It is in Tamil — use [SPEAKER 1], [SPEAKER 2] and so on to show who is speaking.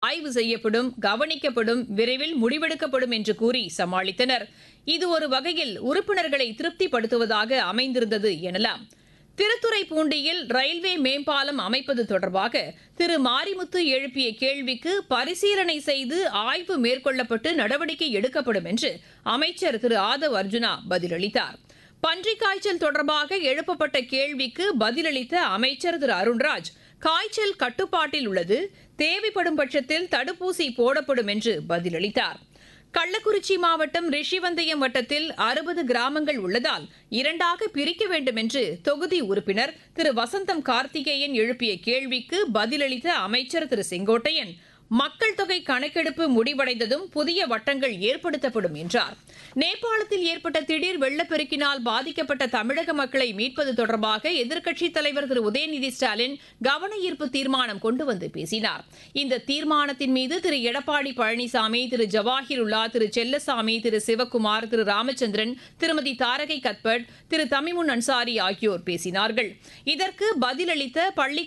[SPEAKER 1] ஆய்வு செய்யப்படும் கவனிக்கப்படும் விரைவில் முடிவெடுக்கப்படும் என்று கூறி சமாளித்தனர் இது ஒரு வகையில் உறுப்பினர்களை திருப்திப்படுத்துவதாக அமைந்திருந்தது எனலாம் திருத்துறைப்பூண்டியில் ரயில்வே மேம்பாலம் அமைப்பது தொடர்பாக திரு மாரிமுத்து எழுப்பிய கேள்விக்கு பரிசீலனை செய்து ஆய்வு மேற்கொள்ளப்பட்டு நடவடிக்கை எடுக்கப்படும் என்று அமைச்சர் திரு ஆதவ் அர்ஜுனா பதிலளித்தார் பன்றிக் காய்ச்சல் தொடர்பாக எழுப்பப்பட்ட கேள்விக்கு பதிலளித்த அமைச்சர் திரு அருண்ராஜ் காய்ச்சல் கட்டுப்பாட்டில் உள்ளது தேவைப்படும் பட்சத்தில் தடுப்பூசி போடப்படும் என்று பதிலளித்தார் கள்ளக்குறிச்சி மாவட்டம் ரிஷிவந்தயம் வட்டத்தில் அறுபது கிராமங்கள் உள்ளதால் இரண்டாக பிரிக்க வேண்டும் என்று தொகுதி உறுப்பினர் திரு வசந்தம் கார்த்திகேயன் எழுப்பிய கேள்விக்கு பதிலளித்த அமைச்சர் திரு செங்கோட்டையன் மக்கள் தொகை கணக்கெடுப்பு முடிவடைந்ததும் புதிய வட்டங்கள் ஏற்படுத்தப்படும் என்றார் நேபாளத்தில் ஏற்பட்ட திடீர் வெள்ளப்பெருக்கினால் பாதிக்கப்பட்ட தமிழக மக்களை மீட்பது தொடர்பாக எதிர்க்கட்சித் தலைவர் திரு உதயநிதி ஸ்டாலின் கவன ஈர்ப்பு தீர்மானம் கொண்டு வந்து பேசினார் இந்த தீர்மானத்தின் மீது திரு எடப்பாடி பழனிசாமி திரு ஜவாஹிர் உல்லா திரு செல்லசாமி திரு சிவக்குமார் திரு ராமச்சந்திரன் திருமதி தாரகை கத்பட் திரு தமிமுன் அன்சாரி ஆகியோர் பேசினார்கள் இதற்கு பதிலளித்த பள்ளி